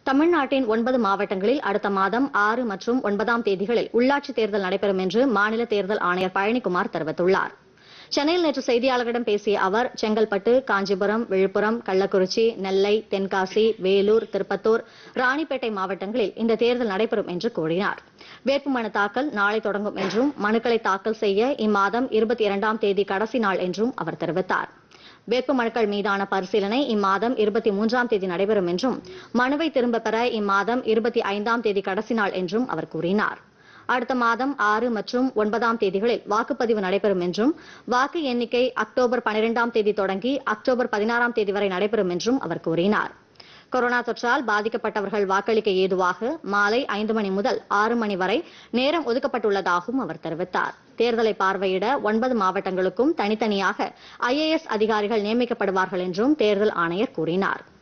தமிழ்நாட்டின் ஒன்பது மாவட்டங்களில் அடுத்த மாதம் ஆறு மற்றும் ஒன்பதாம் தேதிகளில் உள்ளாட்சித் தேர்தல் நடைபெறும் என்று மாநில தேர்தல் ஆணையர் பழனிக்குமார் தெரிவித்துள்ளார் சென்னையில் நேற்று செய்தியாளர்களிடம் பேசிய அவர் செங்கல்பட்டு காஞ்சிபுரம் விழுப்புரம் கள்ளக்குறிச்சி நெல்லை தென்காசி வேலூர் திருப்பத்தூர் ராணிப்பேட்டை மாவட்டங்களில் இந்த தேர்தல் நடைபெறும் என்று கூறினார் வேட்புமனு தாக்கல் நாளை தொடங்கும் என்றும் மனுக்களை தாக்கல் செய்ய இம்மாதம் இருபத்தி இரண்டாம் தேதி கடைசி நாள் என்றும் அவர் தெரிவித்தார் வேட்புமனுக்கள் மீதான பரிசீலனை இம்மாதம் இருபத்தி மூன்றாம் தேதி நடைபெறும் என்றும் மனுவை திரும்பப் பெற இம்மாதம் இருபத்தி ஐந்தாம் தேதி கடைசி நாள் என்றும் அவர் கூறினார் அடுத்த மாதம் ஆறு மற்றும் ஒன்பதாம் தேதிகளில் வாக்குப்பதிவு நடைபெறும் என்றும் வாக்கு எண்ணிக்கை அக்டோபர் பனிரெண்டாம் தேதி தொடங்கி அக்டோபர் பதினாறாம் தேதி வரை நடைபெறும் என்றும் அவர் கூறினார் கொரோனா தொற்றால் பாதிக்கப்பட்டவர்கள் வாக்களிக்க ஏதுவாக மாலை ஐந்து மணி முதல் ஆறு மணி வரை நேரம் ஒதுக்கப்பட்டுள்ளதாகவும் அவர் தெரிவித்தார் தேர்தலை பார்வையிட ஒன்பது மாவட்டங்களுக்கும் தனித்தனியாக ஐஏஎஸ் அதிகாரிகள் நியமிக்கப்படுவார்கள் என்றும் தேர்தல் ஆணையர் கூறினார்